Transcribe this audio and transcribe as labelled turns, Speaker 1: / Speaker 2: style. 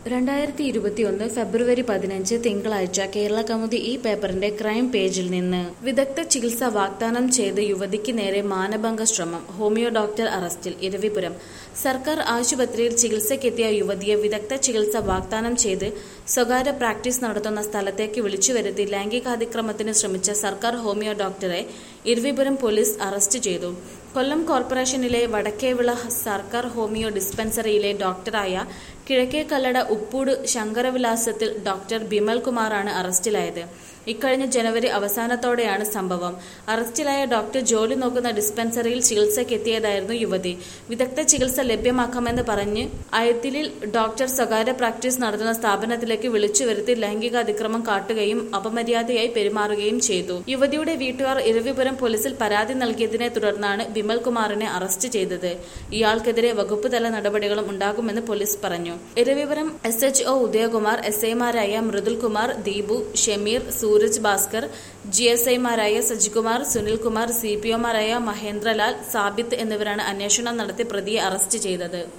Speaker 1: രണ്ടായിരത്തി ഇരുപത്തിയൊന്ന് ഫെബ്രുവരി പതിനഞ്ച് തിങ്കളാഴ്ച കേരള കൗമുദി ഈ പേപ്പറിന്റെ ക്രൈം പേജിൽ നിന്ന് വിദഗ്ധ ചികിത്സ വാഗ്ദാനം ചെയ്ത് യുവതിക്ക് നേരെ മാനഭംഗ ശ്രമം ഹോമിയോ ഡോക്ടർ അറസ്റ്റിൽ ഇരവിപുരം സർക്കാർ ആശുപത്രിയിൽ ചികിത്സയ്ക്കെത്തിയ യുവതിയെ വിദഗ്ധ ചികിത്സ വാഗ്ദാനം ചെയ്ത് സ്വകാര്യ പ്രാക്ടീസ് നടത്തുന്ന സ്ഥലത്തേക്ക് വിളിച്ചുവരുത്തി ലൈംഗികാതിക്രമത്തിന് ശ്രമിച്ച സർക്കാർ ഹോമിയോ ഡോക്ടറെ ഇരവിപുരം പോലീസ് അറസ്റ്റ് ചെയ്തു കൊല്ലം കോർപ്പറേഷനിലെ വടക്കേവിള സർക്കാർ ഹോമിയോ ഡിസ്പെൻസറിയിലെ ഡോക്ടറായ കിഴക്കേക്കല്ലട ഉപ്പൂട് ശങ്കരവിലാസത്തിൽ ഡോക്ടർ ബിമൽ കുമാറാണ് അറസ്റ്റിലായത് ഇക്കഴിഞ്ഞ ജനുവരി അവസാനത്തോടെയാണ് സംഭവം അറസ്റ്റിലായ ഡോക്ടർ ജോലി നോക്കുന്ന ഡിസ്പെൻസറിയിൽ ചികിത്സയ്ക്കെത്തിയതായിരുന്നു യുവതി വിദഗ്ധ ചികിത്സ ലഭ്യമാക്കാമെന്ന് പറഞ്ഞ് അയത്തിലിൽ ഡോക്ടർ സ്വകാര്യ പ്രാക്ടീസ് നടത്തുന്ന സ്ഥാപനത്തിലേക്ക് വിളിച്ചു വരുത്തി ലൈംഗിക അതിക്രമം കാട്ടുകയും അപമര്യാദയായി പെരുമാറുകയും ചെയ്തു യുവതിയുടെ വീട്ടുകാർ ഇരവിപുരം പോലീസിൽ പരാതി നൽകിയതിനെ തുടർന്നാണ് ബിമൽ കുമാറിനെ അറസ്റ്റ് ചെയ്തത് ഇയാൾക്കെതിരെ വകുപ്പ് തല നടപടികളും ഉണ്ടാകുമെന്ന് പോലീസ് പറഞ്ഞു Iravipuram S H O Udayakumar S ഐമാരായ മൃദുൽകുമാർ ദീപു ഷമീർ സൂരജ് ഭാസ്കർ ജി എസ് ഐമാരായ സജികുമാർ സുനിൽകുമാർ സി പി ഒമാരായ മഹേന്ദ്രലാൽ സാബിത്ത് എന്നിവരാണ് അന്വേഷണം നടത്തി പ്രതിയെ അറസ്റ്റ് ചെയ്തത്